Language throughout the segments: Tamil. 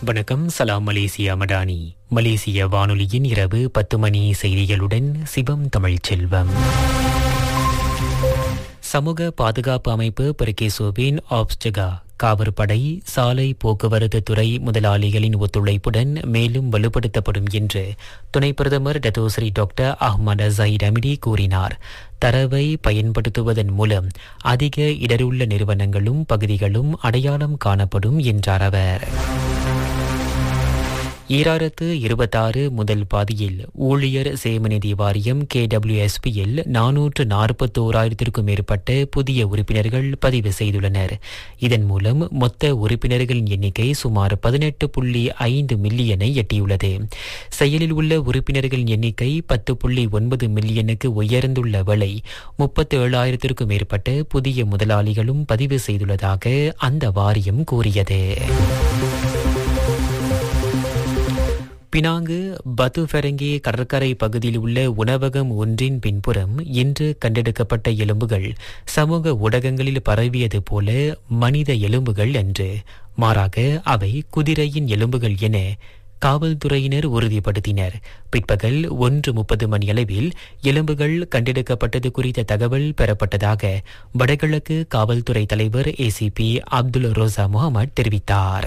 வணக்கம் சலாம் மலேசியா மடானி மலேசிய வானொலியின் இரவு பத்து மணி செய்திகளுடன் சிவம் தமிழ் செல்வம் சமூக பாதுகாப்பு அமைப்பு பெருகேசோவின் ஆப்ஸ்டகா காவற்படை சாலை போக்குவரத்து துறை முதலாளிகளின் ஒத்துழைப்புடன் மேலும் வலுப்படுத்தப்படும் என்று துணை பிரதமர் Datuk Seri doctor Ahmad Zahid Hamidi கூறினார் தரவை பயன்படுத்துவதன் மூலம் அதிக இடருள்ள நிறுவனங்களும் பகுதிகளும் அடையாளம் காணப்படும் என்றார் அவர் ஈராயிரத்து இருபத்தாறு முதல் பாதியில் ஊழியர் சேமநிதி வாரியம் கேடபிள்யூஎஸ்பியில் நானூற்று நாற்பத்தோராயிரத்திற்கும் மேற்பட்ட புதிய உறுப்பினர்கள் பதிவு செய்துள்ளனர் இதன் மூலம் மொத்த உறுப்பினர்களின் எண்ணிக்கை சுமார் பதினெட்டு புள்ளி ஐந்து மில்லியனை எட்டியுள்ளது செயலில் உள்ள உறுப்பினர்களின் எண்ணிக்கை பத்து புள்ளி ஒன்பது மில்லியனுக்கு உயர்ந்துள்ள வேளை முப்பத்து ஏழாயிரத்திற்கும் மேற்பட்ட புதிய முதலாளிகளும் பதிவு செய்துள்ளதாக அந்த வாரியம் கூறியது பினாங்கு பத்துஃபெரங்கி கடற்கரை பகுதியில் உள்ள உணவகம் ஒன்றின் பின்புறம் இன்று கண்டெடுக்கப்பட்ட எலும்புகள் சமூக ஊடகங்களில் பரவியது போல மனித எலும்புகள் என்று மாறாக அவை குதிரையின் எலும்புகள் என காவல்துறையினர் உறுதிப்படுத்தினர் பிற்பகல் ஒன்று முப்பது மணியளவில் எலும்புகள் கண்டெடுக்கப்பட்டது குறித்த தகவல் பெறப்பட்டதாக வடகிழக்கு காவல்துறை தலைவர் ஏசிபி அப்துல் ரோசா முகமது தெரிவித்தார்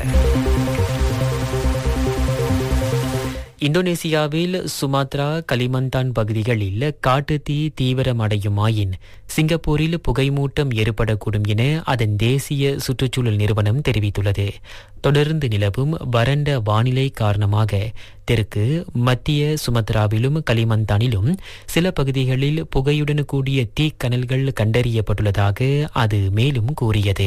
இந்தோனேசியாவில் சுமாத்ரா கலிமந்தான் பகுதிகளில் காட்டுத்தீ தீவிரமடையுமாயின் சிங்கப்பூரில் புகைமூட்டம் ஏற்படக்கூடும் என அதன் தேசிய சுற்றுச்சூழல் நிறுவனம் தெரிவித்துள்ளது தொடர்ந்து நிலவும் வறண்ட வானிலை காரணமாக தெற்கு மத்திய சுமத்ராவிலும் கலிமந்தானிலும் சில பகுதிகளில் புகையுடன் கூடிய தீக்கனல்கள் கண்டறியப்பட்டுள்ளதாக அது மேலும் கூறியது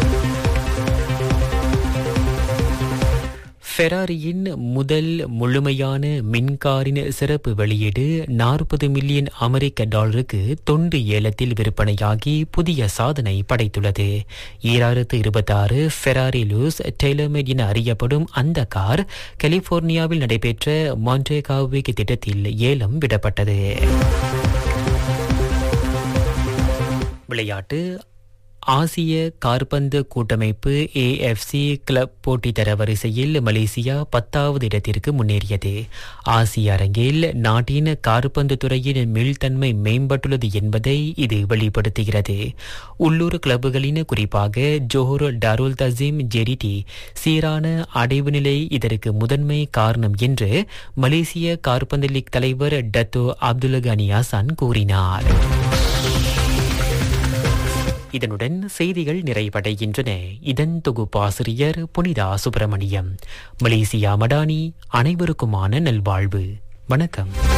ஃபெராரியின் முதல் முழுமையான மின்காரின் சிறப்பு வெளியீடு நாற்பது மில்லியன் அமெரிக்க டாலருக்கு தொண்டு ஏலத்தில் விற்பனையாகி புதிய சாதனை படைத்துள்ளது ஈராயிரத்து இருபத்தாறு ஃபெராரி லூஸ் டெய்லர்மேட் என அறியப்படும் அந்த கார் கலிபோர்னியாவில் நடைபெற்ற மான்டேகாவிக் திட்டத்தில் ஏலம் விடப்பட்டது விளையாட்டு ஆசிய கார்பந்து கூட்டமைப்பு ஏஎஃப்சி கிளப் போட்டி தரவரிசையில் மலேசியா பத்தாவது இடத்திற்கு முன்னேறியது ஆசிய அரங்கில் நாட்டின் கார்பந்து துறையின் மீள்தன்மை மேம்பட்டுள்ளது என்பதை இது வெளிப்படுத்துகிறது உள்ளூர் கிளப்புகளின் குறிப்பாக ஜோஹர் டாருல் தசீம் ஜெரிடி சீரான அடைவு நிலை இதற்கு முதன்மை காரணம் என்று மலேசிய கார்பந்து லீக் தலைவர் டத்தோ அப்துல் கனி ஹசான் கூறினார் இதனுடன் செய்திகள் நிறைவடைகின்றன இதன் தொகுப்பாசிரியர் புனிதா சுப்பிரமணியம் மலேசியா மடானி அனைவருக்குமான நல்வாழ்வு வணக்கம்